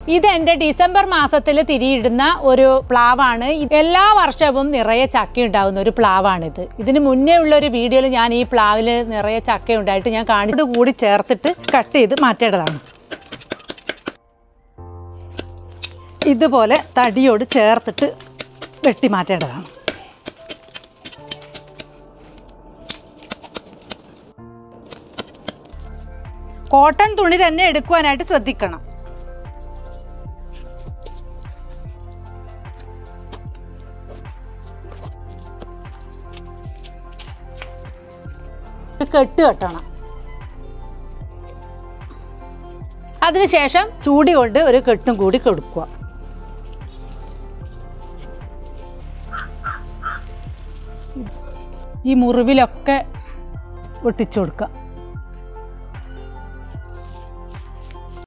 ഇത് എൻ്റെ ഡിസംബർ മാസത്തിൽ തിരിയിടുന്ന ഒരു പ്ലാവാണ് ഇത് എല്ലാ വർഷവും നിറയെ ചക്ക ഉണ്ടാകുന്ന ഒരു പ്ലാവാണിത് ഇതിന് മുന്നേ ഉള്ള ഒരു വീഡിയോയിൽ ഞാൻ ഈ പ്ലാവിൽ നിറയെ ചക്ക ഉണ്ടായിട്ട് ഞാൻ കാണിച്ചത് കൂടി ചേർത്തിട്ട് കട്ട് ചെയ്ത് മാറ്റേണ്ടതാണ് ഇതുപോലെ തടിയോട് ചേർത്തിട്ട് വെട്ടി മാറ്റേണ്ടതാണ് കോട്ടൺ തുണി തന്നെ എടുക്കുവാനായിട്ട് ശ്രദ്ധിക്കണം ഇത് കെട്ട് കെട്ടണം അതിനുശേഷം ചൂടി കൊണ്ട് ഒരു കെട്ടും കൂടി കൊടുക്കുക ഈ മുറിവിലൊക്കെ ഒട്ടിച്ചു കൊടുക്കുക